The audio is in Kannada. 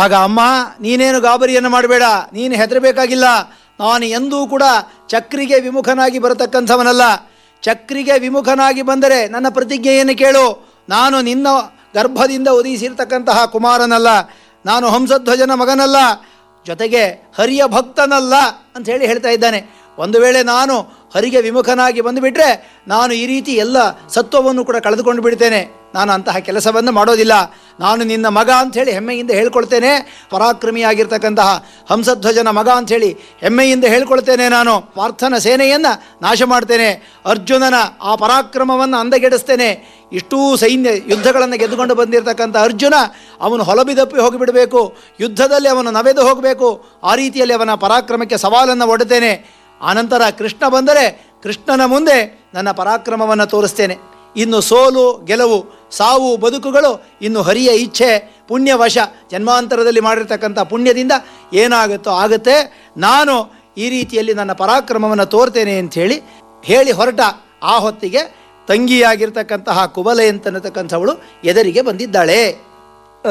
ಆಗ ಅಮ್ಮ ನೀನೇನು ಗಾಬರಿಯನ್ನು ಮಾಡಬೇಡ ನೀನು ಹೆದರಬೇಕಾಗಿಲ್ಲ ನಾನು ಎಂದೂ ಕೂಡ ಚಕ್ರಿಗೆ ವಿಮುಖನಾಗಿ ಬರತಕ್ಕಂಥವನಲ್ಲ ಚಕ್ರಿಗೆ ವಿಮುಖನಾಗಿ ಬಂದರೆ ನನ್ನ ಪ್ರತಿಜ್ಞೆಯನ್ನು ಕೇಳು ನಾನು ನಿನ್ನ ಗರ್ಭದಿಂದ ಉದಿಸಿರ್ತಕ್ಕಂತಹ ಕುಮಾರನಲ್ಲ ನಾನು ಹಂಸಧ್ವಜನ ಮಗನಲ್ಲ ಜೊತೆಗೆ ಹರಿಯ ಭಕ್ತನಲ್ಲ ಅಂತ ಹೇಳಿ ಹೇಳ್ತಾ ಇದ್ದಾನೆ ಒಂದು ವೇಳೆ ನಾನು ಹರಿಗೆ ವಿಮುಖನಾಗಿ ಬಂದುಬಿಟ್ರೆ ನಾನು ಈ ರೀತಿ ಎಲ್ಲ ಸತ್ವವನ್ನು ಕೂಡ ಕಳೆದುಕೊಂಡು ಬಿಡ್ತೇನೆ ನಾನು ಅಂತಹ ಕೆಲಸವನ್ನು ಮಾಡೋದಿಲ್ಲ ನಾನು ನಿನ್ನ ಮಗ ಅಂಥೇಳಿ ಹೆಮ್ಮೆಯಿಂದ ಹೇಳ್ಕೊಳ್ತೇನೆ ಪರಾಕ್ರಮಿಯಾಗಿರ್ತಕ್ಕಂತಹ ಹಂಸಧ್ವಜನ ಮಗ ಅಂಥೇಳಿ ಹೆಮ್ಮೆಯಿಂದ ಹೇಳ್ಕೊಳ್ತೇನೆ ನಾನು ಪಾರ್ಥನ ಸೇನೆಯನ್ನು ನಾಶ ಮಾಡ್ತೇನೆ ಅರ್ಜುನನ ಆ ಪರಾಕ್ರಮವನ್ನು ಅಂದಗೆಡಿಸ್ತೇನೆ ಇಷ್ಟೂ ಸೈನ್ಯ ಯುದ್ಧಗಳನ್ನು ಗೆದ್ದುಕೊಂಡು ಬಂದಿರತಕ್ಕಂಥ ಅರ್ಜುನ ಅವನು ಹೊಲಬಿದಪ್ಪಿ ಹೋಗಿಬಿಡಬೇಕು ಯುದ್ಧದಲ್ಲಿ ಅವನು ನವೆದು ಹೋಗಬೇಕು ಆ ರೀತಿಯಲ್ಲಿ ಅವನ ಪರಾಕ್ರಮಕ್ಕೆ ಸವಾಲನ್ನು ಒಡ್ಡುತ್ತೇನೆ ಆನಂತರ ಕೃಷ್ಣ ಬಂದರೆ ಕೃಷ್ಣನ ಮುಂದೆ ನನ್ನ ಪರಾಕ್ರಮವನ್ನು ತೋರಿಸ್ತೇನೆ ಇನ್ನು ಸೋಲು ಗೆಲುವು ಸಾವು ಬದುಕುಗಳು ಇನ್ನು ಹರಿಯ ಇಚ್ಛೆ ಪುಣ್ಯವಶ ಜನ್ಮಾಂತರದಲ್ಲಿ ಮಾಡಿರ್ತಕ್ಕಂಥ ಪುಣ್ಯದಿಂದ ಏನಾಗುತ್ತೋ ಆಗುತ್ತೆ ನಾನು ಈ ರೀತಿಯಲ್ಲಿ ನನ್ನ ಪರಾಕ್ರಮವನ್ನು ತೋರ್ತೇನೆ ಅಂಥೇಳಿ ಹೇಳಿ ಹೊರಟ ಆ ಹೊತ್ತಿಗೆ ತಂಗಿಯಾಗಿರ್ತಕ್ಕಂತಹ ಕುಬಲೆ ಅಂತನ್ನತಕ್ಕಂಥವಳು ಎದರಿಗೆ ಬಂದಿದ್ದಾಳೆ